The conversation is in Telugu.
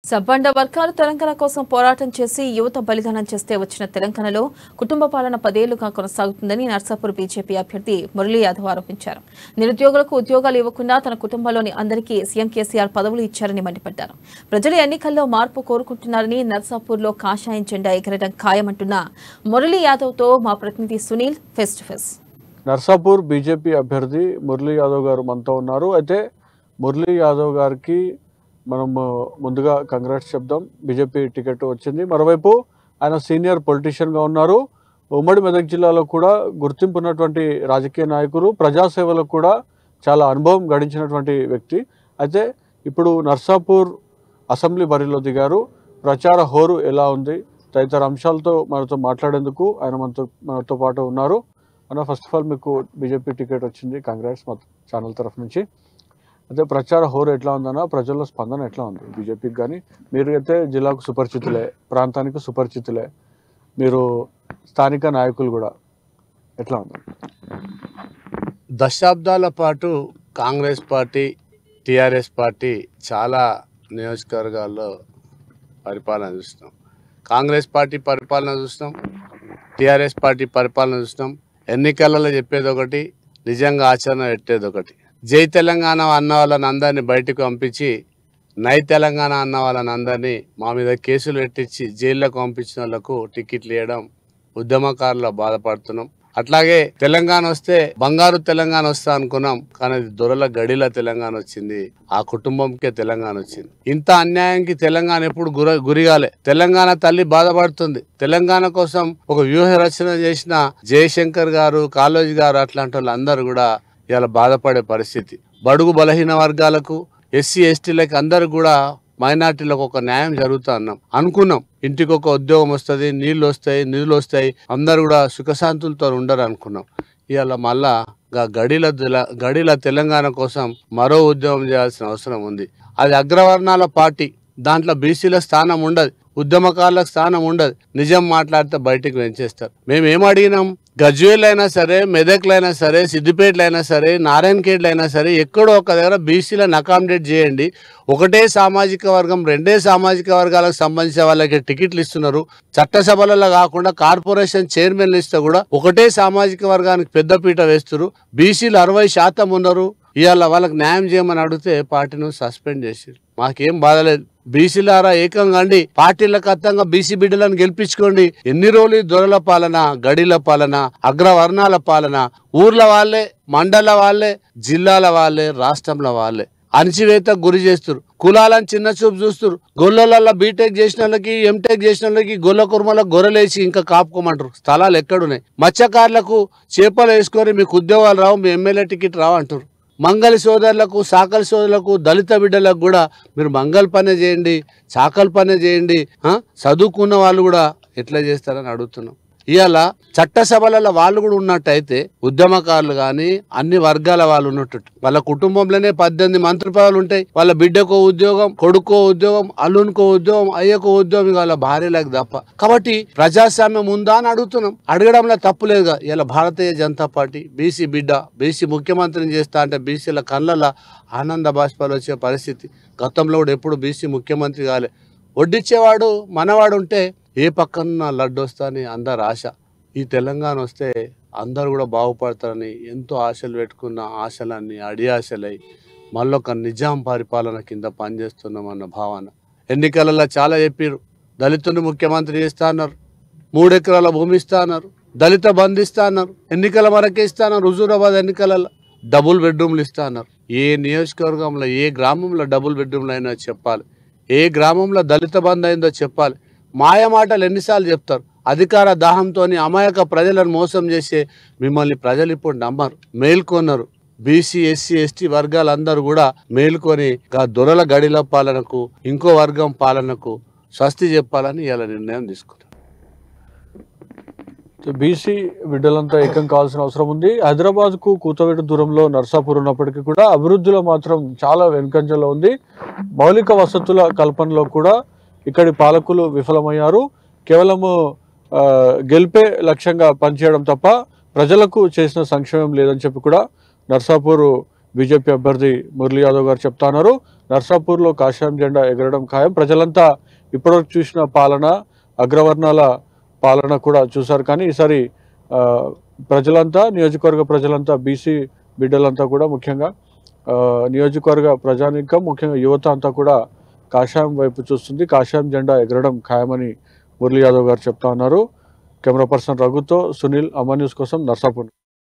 సబ్బండ వర్గాలు తెలంగాణ కోసం పోరాటం చేసి యువత బలిదానం చేస్తే వచ్చిన తెలంగాణలో కుటుంబ పాలన పదేళ్లుగా కొనసాగుతుందని నర్సాపూర్ బీజేపీ అభ్యర్థి మురళీ యాదవ్ ఆరోపించారు నిరుద్యోగులకు ఉద్యోగాలు ఇవ్వకుండా తన కుటుంబంలోని అందరికీ సీఎం కేసీఆర్ పదవులు ఇచ్చారని మండిపడ్డారు ప్రజలు ఎన్నికల్లో మార్పు కోరుకుంటున్నారని నర్సాపూర్లో కాషాయం జెండా ఎగరడం ఖాయమంటున్న మురళీ యాదవ్తో మా ప్రతినిధి Sunil face to face Narsapur BJP అభ్యర్థి మురళీ యాదవ్ గారు మనతో ఉన్నారు అయితే మురళీ యాదవ్ గారికి మనం ముందుగా కంగ్రాట్స్ చెప్దాం బీజేపీ టికెట్ వచ్చింది మరోవైపు ఆయన సీనియర్ పొలిటీషియన్గా ఉన్నారు ఉమ్మడి మెదక్ జిల్లాలో కూడా గుర్తింపు ఉన్నటువంటి రాజకీయ నాయకులు ప్రజాసేవలకు కూడా చాలా అనుభవం గడించినటువంటి వ్యక్తి అయితే ఇప్పుడు నర్సాపూర్ అసెంబ్లీ బరిలో దిగారు ప్రచార హోరు ఎలా ఉంది తదితర అంశాలతో మనతో మాట్లాడేందుకు ఆయన మనతో మనతో పాటు ఉన్నారు అన్న ఫస్ట్ ఆఫ్ ఆల్ మీకు బీజేపీ టికెట్ వచ్చింది కాంగ్రెస్ మా ఛానల్ తరఫు నుంచి అయితే ప్రచార హోరు ఎట్లా ఉందన్న ప్రజల్లో స్పందన ఎట్లా ఉంది బీజేపీకి కానీ మీరు అయితే జిల్లాకు సుపరిచితులే ప్రాంతానికి సుపరిచితులే మీరు స్థానిక నాయకులు కూడా ఎట్లా ఉంది దశాబ్దాల పాటు కాంగ్రెస్ పార్టీ టిఆర్ఎస్ పార్టీ చాలా నియోజకవర్గాల్లో పరిపాలన చూస్తున్నాం కాంగ్రెస్ పార్టీ పరిపాలన చూస్తున్నాం టిఆర్ఎస్ పార్టీ పరిపాలన చూస్తున్నాం ఎన్నికలలో చెప్పేది ఒకటి నిజంగా ఆచరణ పెట్టేది ఒకటి జై తెలంగాణ అన్న వాళ్ళని అందరినీ బయటకు పంపించి నై తెలంగాణ అన్న వాళ్ళని అందరినీ మా మీద కేసులు పెట్టించి జైల్లోకి పంపించిన వాళ్ళకు టికెట్లు ఇవ్వడం ఉద్యమకారులు బాధపడుతున్నాం అట్లాగే తెలంగాణ వస్తే బంగారు తెలంగాణ వస్తా అనుకున్నాం కానీ అది దొరల గడిల తెలంగాణ వచ్చింది ఆ కుటుంబంకే తెలంగాణ వచ్చింది ఇంత అన్యాయంకి తెలంగాణ ఎప్పుడు గుర గురిగాలే తెలంగాణ తల్లి బాధపడుతుంది తెలంగాణ కోసం ఒక వ్యూహ రచన చేసిన జయశంకర్ గారు కాళోజీ గారు అట్లాంటి వాళ్ళందరూ కూడా ఇలా బాధపడే పరిస్థితి బడుగు బలహీన వర్గాలకు ఎస్సీ ఎస్టీలకు అందరు కూడా మైనార్టీలకు ఒక న్యాయం జరుగుతా అన్నాం అనుకున్నాం ఇంటికి ఒక ఉద్యోగం వస్తుంది నీళ్లు వస్తాయి నిధులు వస్తాయి అందరు కూడా సుఖశాంతులతో ఉండరు అనుకున్నాం ఇవాళ మళ్ళా గా గడిల తెల- గడిల తెలంగాణ కోసం మరో ఉద్యమం చేయాల్సిన అవసరం ఉంది అది అగ్రవర్ణాల పార్టీ దాంట్లో బీసీల స్థానం ఉండదు ఉద్యమకారులకు స్థానం ఉండదు నిజం మాట్లాడితే బయటికి వెంచేస్తారు మేము ఏం అడిగినాం గజ్వేల్ అయినా సరే మెదక్లు అయినా సరే సిద్దిపేటలు అయినా సరే నారాయణఖేడ్లు అయినా సరే ఎక్కడో ఒక దగ్గర బీసీలను అకామిడేట్ చేయండి ఒకటే సామాజిక వర్గం రెండే సామాజిక వర్గాలకు సంబంధించిన వాళ్ళకి టికెట్లు ఇస్తున్నారు చట్టసభలలో కాకుండా కార్పొరేషన్ చైర్మన్లు ఇస్తే కూడా ఒకటే సామాజిక వర్గానికి పెద్దపీట వేస్తున్నారు బీసీలు అరవై శాతం ఉన్నారు ఇవాళ వాళ్ళకి న్యాయం చేయమని అడిగితే పార్టీని సస్పెండ్ చేసారు మాకేం బాధలేదు బీసీలారా ఏకంగా అండి పార్టీలకు అత్తంగా బీసీ బిడ్డలను గెలిపించుకోండి ఎన్ని రోజులు ఈ దొరల పాలన గడిల పాలన అగ్రవర్ణాల పాలన ఊర్ల వాళ్ళే మండల వాళ్ళే జిల్లాల వాళ్ళే రాష్ట్రంల వాళ్ళే అణచివేత గురి చేస్తారు కులాలను చిన్న చూపు చూస్తారు గొల్లల బీటెక్ చేసిన వాళ్ళకి ఎంటెక్ చేసిన వాళ్ళకి గొల్ల కుర్మల గొర్రెలేసి ఇంకా కాపుకోమంటారు స్థలాలు ఎక్కడున్నాయి మత్స్యకారులకు చేపలు వేసుకొని మీకు ఉద్యోగాలు రావు మీ ఎమ్మెల్యే టికెట్ రావు అంటారు మంగళి సోదరులకు సాకలి సోదరులకు దళిత బిడ్డలకు కూడా మీరు మంగళ పనే చేయండి చాకలి పనే చేయండి ఆ? చదువుకున్న వాళ్ళు కూడా ఎట్లా చేస్తారని అడుగుతున్నాం ఇవాళ చట్టసభలలో వాళ్ళు కూడా ఉన్నట్టయితే ఉద్యమకారులు కానీ అన్ని వర్గాల వాళ్ళు ఉన్నట్టు వాళ్ళ కుటుంబంలోనే పద్దెనిమిది మంత్రి పదవులు ఉంటాయి వాళ్ళ బిడ్డకో ఉద్యోగం కొడుకో ఉద్యోగం అల్లునికో ఉద్యోగం అయ్యకో ఉద్యోగం ఇక వాళ్ళ భార్యలకు తప్ప కాబట్టి ప్రజాస్వామ్యం ఉందా అని అడుగుతున్నాం అడగడంలో తప్పు లేదుగా ఇలా భారతీయ జనతా పార్టీ బీసీ బిడ్డ బీసీ ముఖ్యమంత్రిని చేస్తా అంటే బీసీల కళ్ళల్లో ఆనంద బాష్పాలు వచ్చే పరిస్థితి గతంలో కూడా ఎప్పుడు బీసీ ముఖ్యమంత్రి కాలే వడ్డిచ్చేవాడు మనవాడు ఉంటే ఏ పక్కన లడ్డు వస్తా అని అందరు ఆశ ఈ తెలంగాణ వస్తే అందరు కూడా బాగుపడతారని ఎంతో ఆశలు పెట్టుకున్న ఆశలన్నీ అడియాశలై మళ్ళొక నిజాం పరిపాలన కింద పనిచేస్తున్నామన్న భావన ఎన్నికలలో చాలా చెప్పారు దళితుని ముఖ్యమంత్రి చేస్తా అన్నారు మూడు ఎకరాల భూమి ఇస్తా అన్నారు దళిత బంధు ఇస్తా అన్నారు ఎన్నికల వరకే ఇస్తా అన్నారు హుజూరాబాద్ ఎన్నికలలో డబుల్ బెడ్రూమ్లు ఇస్తా అన్నారు ఏ నియోజకవర్గంలో ఏ గ్రామంలో డబుల్ బెడ్రూమ్లు అయినా చెప్పాలి ఏ గ్రామంలో దళిత బంధు అయిందో చెప్పాలి మాయ మాటలు ఎన్నిసార్లు చెప్తారు అధికార దాహంతో అమాయక ప్రజలను మోసం చేసే మిమ్మల్ని ప్రజలు ఇప్పుడు నమ్మరు మేల్కొన్నారు బీసీ ఎస్సీ ఎస్టీ వర్గాలందరూ కూడా మేల్కొని గా దొరల గడిల పాలనకు ఇంకో వర్గం పాలనకు స్వస్తి చెప్పాలని ఇలా నిర్ణయం తీసుకున్నారు బీసీ బిడ్డలంతా ఏకం కావాల్సిన అవసరం ఉంది హైదరాబాద్ కు కూతవేటు దూరంలో నర్సాపూర్ ఉన్నప్పటికీ కూడా అభివృద్ధిలో మాత్రం చాలా వెనుకంజలో ఉంది మౌలిక వసతుల కల్పనలో కూడా ఇక్కడి పాలకులు విఫలమయ్యారు కేవలము ఆ, గెలిపే లక్ష్యంగా పనిచేయడం తప్ప ప్రజలకు చేసిన సంక్షేమం లేదని చెప్పి కూడా నర్సాపూర్ బీజేపీ అభ్యర్థి మురళీ యాదవ్ గారు చెప్తా ఉన్నారు నర్సాపూర్లో కాషాయం జెండా ఎగరడం ఖాయం ప్రజలంతా ఇప్పటివరకు చూసిన పాలన అగ్రవర్ణాల పాలన కూడా చూశారు కానీ ఈసారి ఆ, ప్రజలంతా నియోజకవర్గ ప్రజలంతా బీసీ బిడ్డలంతా కూడా ముఖ్యంగా ఆ, నియోజకవర్గ ప్రజానికం ముఖ్యంగా యువత అంతా కూడా కాషాయం వైపు చూస్తుంది కాషాయం జెండా ఎగరడం ఖాయమని మురళీ యాదవ్ గారు చెప్తా ఉన్నారు కెమెరా పర్సన్ రఘుతో సునీల్ అమా న్యూస్ కోసం నర్సాపూర్